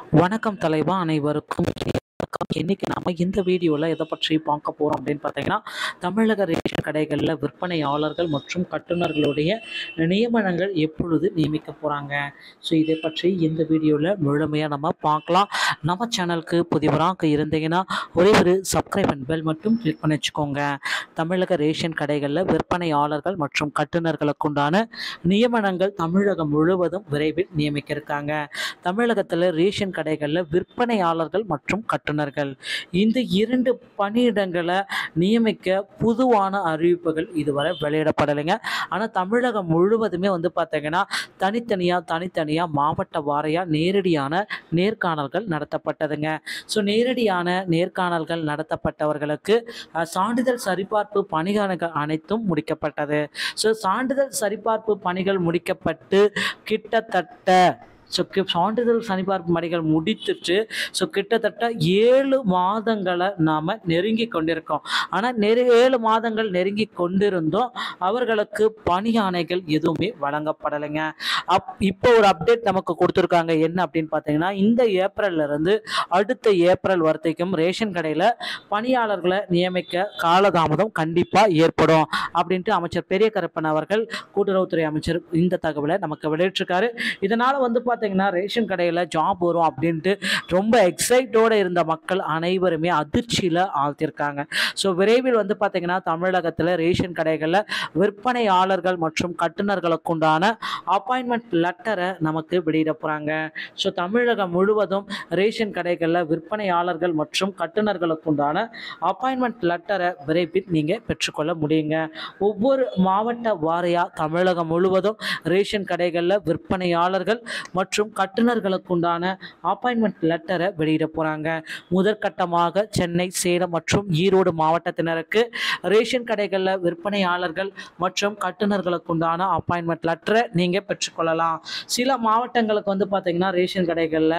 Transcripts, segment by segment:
வணக்கம் தலைவா அனைவருக்கும் வணக்கம். இன்னைக்கு நாம இந்த வீடியோவில் எதை பற்றி பார்க்க போகிறோம் அப்படின்னு பார்த்தீங்கன்னா தமிழக ரேஷன் கடைகளில் விற்பனையாளர்கள் மற்றும் கட்டுநர்களுடைய நியமனங்கள் எப்பொழுது நியமிக்க போகிறாங்க ஸோ இதை பற்றி இந்த வீடியோவில் முழுமையாக நம்ம பார்க்கலாம் நம்ம சேனலுக்கு புதிவராக இருந்தீங்கன்னா ஒரே ஒரு சப்ஸ்கிரைப் அண்ட் பெல் மட்டும் கிளிக் பண்ணி வச்சுக்கோங்க தமிழக ரேஷன் கடைகளில் விற்பனையாளர்கள் மற்றும் கட்டுநர்களுக்கு உண்டான நியமனங்கள் தமிழகம் முழுவதும் விரைவில் நியமிக்க இருக்காங்க தமிழகத்தில் ரேஷன் கடைகளில் விற்பனையாளர்கள் மற்றும் கட்டுநர்கள் இந்த இரண்டு பணியிடங்களை நியமிக்க பொதுவான அறிவிப்புகள் இதுவரை வெளியிடப்படலைங்க ஆனால் தமிழகம் முழுவதுமே வந்து பார்த்தீங்கன்னா தனித்தனியாக தனித்தனியாக மாவட்ட வாரியாக நேரடியான நேர்காணல்கள் நடத்தப்பட்டதுங்க ஸோ நேரடியான நேர்காணல்கள் நடத்தப்பட்டவர்களுக்கு அஹ், சான்றிதழ் சரிபார்ப்பு பணிகள் அனைத்தும் முடிக்கப்பட்டது ஸோ சான்றிதழ் சரிபார்ப்பு பணிகள் முடிக்கப்பட்டு கிட்டத்தட்ட ஸோ சான்றிதழ் சரிபார்ப்பு பணிகள் முடித்துட்டு ஸோ கிட்டத்தட்ட ஏழு மாதங்களை நாம் நெருங்கி கொண்டிருக்கோம் ஆனால் நெரு ஏழு மாதங்கள் நெருங்கி கொண்டிருந்தோம் அவர்களுக்கு பணி ஆணைகள் எதுவுமே வழங்கப்படலைங்க அப் இப்போ ஒரு அப்டேட் நமக்கு கொடுத்துருக்காங்க என்ன அப்படின்னு பார்த்தீங்கன்னா இந்த ஏப்ரல்ல இருந்து அடுத்த ஏப்ரல் வரைக்கும் ரேஷன் கடையில் பணியாளர்களை நியமிக்க காலதாமதம் கண்டிப்பாக ஏற்படும் அப்படின்ட்டு அமைச்சர் பெரிய கருப்பன் அவர்கள் கூட்டுறவுத்துறை அமைச்சர் இந்த தகவலை நமக்கு வெளியிட்டிருக்காரு இதனால் வந்து பார்த்தீங்கன்னா ரேஷன் கடையில் ஜாப் வரும் அப்படின்ட்டு ரொம்ப எக்ஸைட்டோடு இருந்த மக்கள் அனைவருமே அதிர்ச்சியில் ஆழ்த்திருக்காங்க ஸோ விரைவில் வந்து பார்த்தீங்கன்னா தமிழகத்தில் ரேஷன் கடைகளில் விற்பனையாளர்கள் மற்றும் கட்டுநர்களுக்கு உண்டான அப்பாயின்மெண்ட் லெட்டரை நமக்கு வெளியிட போகிறாங்க ஸோ தமிழகம் முழுவதும் ரேஷன் கடைகளில் விற்பனையாளர்கள் மற்றும் கட்டுநர்களுக்கு உண்டான அப்பாயின்மெண்ட் லெட்டரை விரைவில் நீங்கள் பெற்றுக்கொள்ள முடியுங்க ஒவ்வொரு மாவட்ட வாரியாக தமிழகம் முழுவதும் ரேஷன் கடைகளில் விற்பனையாளர்கள் மற்றும் கட்டுநர்களுக்கு உண்டான அப்பாயின்மெண்ட் லெட்டரை வெளியிட போகிறாங்க முதற்கட்டமாக சென்னை சேலம் மற்றும் ஈரோடு மாவட்டத்தினருக்கு ரேஷன் கடைகளில் விற்பனையாளர்கள் மற்றும் கட்டுநர்களுக்கு உண்டான அப்பாயின்மெண்ட் லெட்டரை நீங்கள் பெற்றுக்கொள்ளலாம் சில மாவட்டங்களுக்கு வந்து பார்த்தீங்கன்னா ரேஷன் கடைகளில்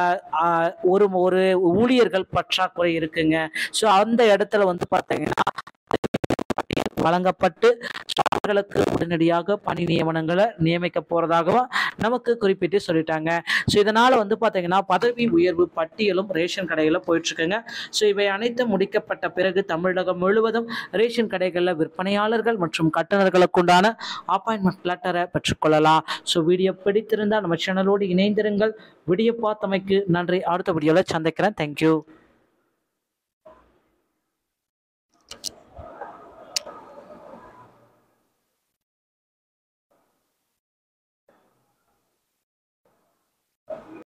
ஒரு ஒரு ஊழியர்கள் பற்றாக்குறை இருக்குங்க ஸோ அந்த இடத்துல வந்து பார்த்தீங்கன்னா வழங்கப்பட்டு அவர்களுக்கு உடனடியாக பணி நியமனங்களை நியமிக்க போறதாகவும் நமக்கு குறிப்பிட்டு சொல்லிட்டாங்க ஸோ இதனால வந்து பார்த்தீங்கன்னா பதவி உயர்வு பட்டியலும் ரேஷன் கடையில் போயிட்டு இருக்குங்க ஸோ இவை அனைத்தும் முடிக்கப்பட்ட பிறகு தமிழகம் முழுவதும் ரேஷன் கடைகளில் விற்பனையாளர்கள் மற்றும் கட்டுநர்களுக்கு உண்டான அப்பாயின்மெண்ட் லெட்டரை பெற்றுக்கொள்ளலாம் ஸோ வீடியோ பிடித்திருந்தால் நம்ம சேனலோடு இணைந்திருங்கள் வீடியோ பார்த்தமைக்கு நன்றி அடுத்த வீடியோவில் சந்திக்கிறேன் தேங்க்யூ